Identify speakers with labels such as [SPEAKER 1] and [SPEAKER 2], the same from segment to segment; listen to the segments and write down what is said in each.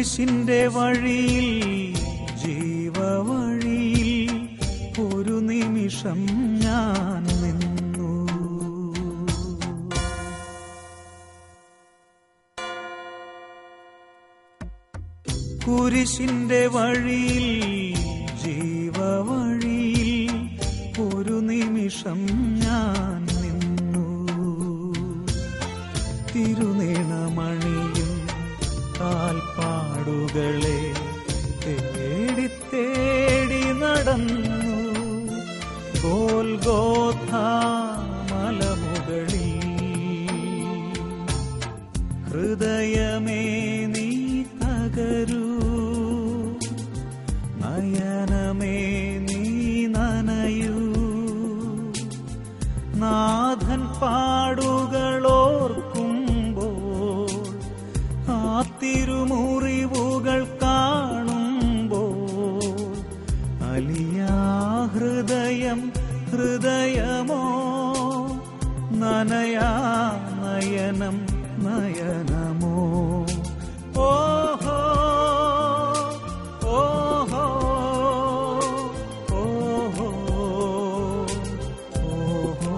[SPEAKER 1] കുരിശിന്റെ വഴിയിൽ ജീവവഴിയിൽ ഒരു നിമിഷം ഞാൻ നിന്നു കുരിശിന്റെ വഴിയിൽ ജീവവഴിയിൽ ഒരു നിമിഷം ഞാൻ നിന്നു തിരുനീണമണിയും കാൽപ്പാടുകളെ തേടി തേടി നടന്നു ഗോൽഗോഥ മലമുകളിൽ ഹൃദയമേ നീ തകരൂ നയനമേ നീ നനയൂ നാഥൻ പാടുകളോർക്കുമ്പോൾ ആ തിരുമുറിവുകൾ കാണുമ്പോൾ അലിയാ ഹൃദയം ഹൃദയമോ നനയാ നയനം നയനമോ ഓഹോ ഓഹോ ഓഹോ ഓഹോ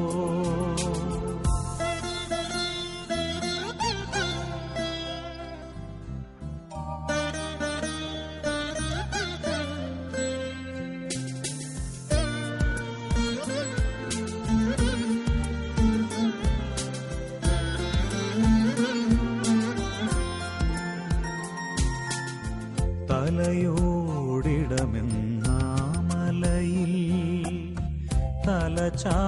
[SPEAKER 1] തലയോടിടമെന്നാമലയിൽ തല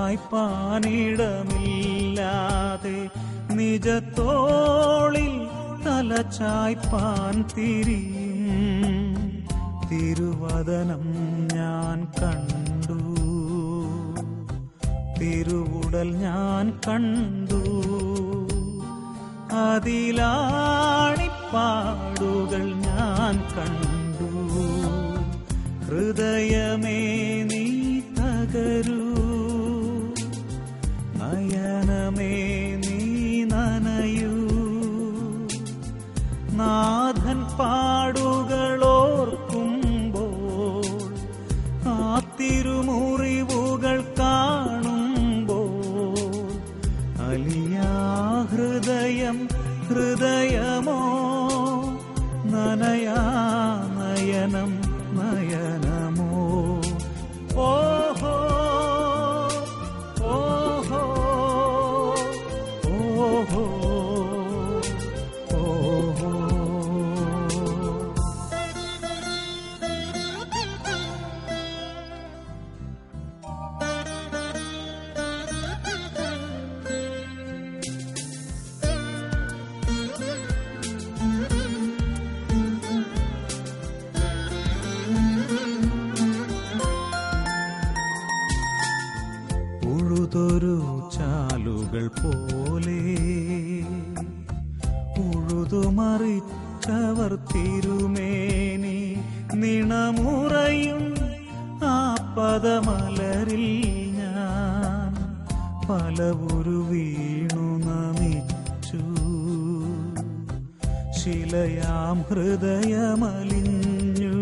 [SPEAKER 1] ചായ്പാനിടമില്ലാതെ നിജത്തോളിൽ തല ചായ്പാൻ തിരിയും തിരുവദനം ഞാൻ കണ്ടു തിരുവുടൽ ഞാൻ കണ്ടു അതിലാണിപ്പാടുകൾ ഞാൻ കണ്ടു ഹൃദയമേ നീ തകരൂ നയനമേ നീ നനയൂ നാഥൻ പാടുകളോർക്കുമ്പോൾ ആ തിരുമുറിവുകൾ കാണുമ്പോൾ അലിയാ ഹൃദയം ഹൃദയമോ നനയാ നയനം നയനമോ ഓഹോ ഓഹോ ഓഹോ ഓഹോ ഉഴുതൊരു ചാലുകൾ പോലെ ഉഴുതുമറിച്ചവർ തിരുമേനി നിണമുറയും ആ പദമലരിൽ ഞാൻ പലവുരു വീണു നമിച്ചു ശിലയാം ഹൃദയമലിഞ്ഞു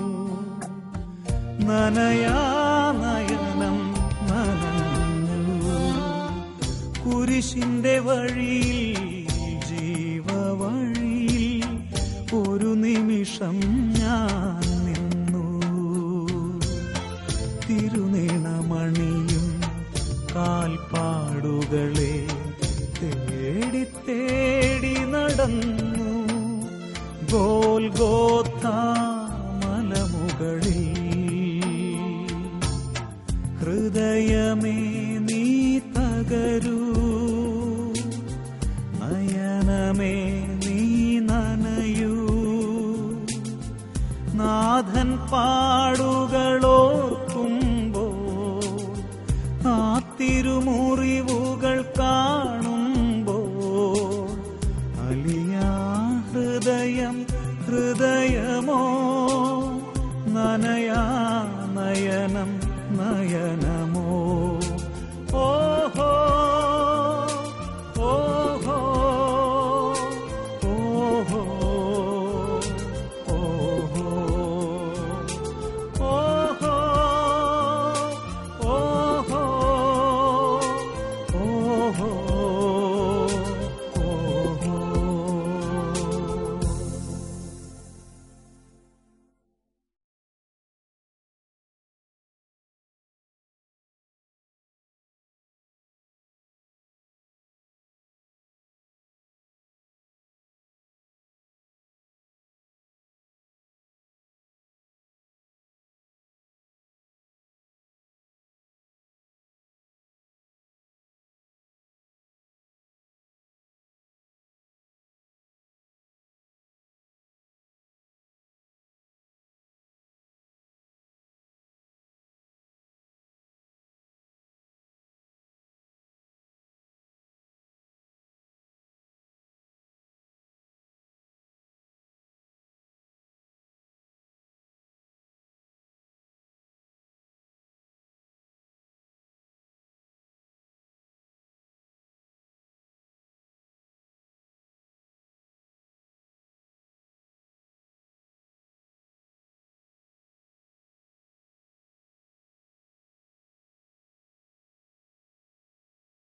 [SPEAKER 1] നനയാ നയനം നനഞ്ഞു കുരിശിന്റെ വഴിയിൽ ജീവവഴിയിൽ ഒരു നിമിഷം ഞാൻ നിന്നു തിരുനീണമണിയും കാൽപ്പാടുകളെ തേടി തേടി നടന്നു ഗോൽഗോഥ മലമുകളിൽ ഹൃദയമേ നീ തകരൂ നയനമേ നീ നനയൂ നാഥൻ പാടുകളോർക്കുമ്പോൾ ആ തിരുമുറിവുകൾ കാണുമ്പോൾ അലിയാ ഹൃദയം ഹൃദയമോ നനയാ നയനം നയന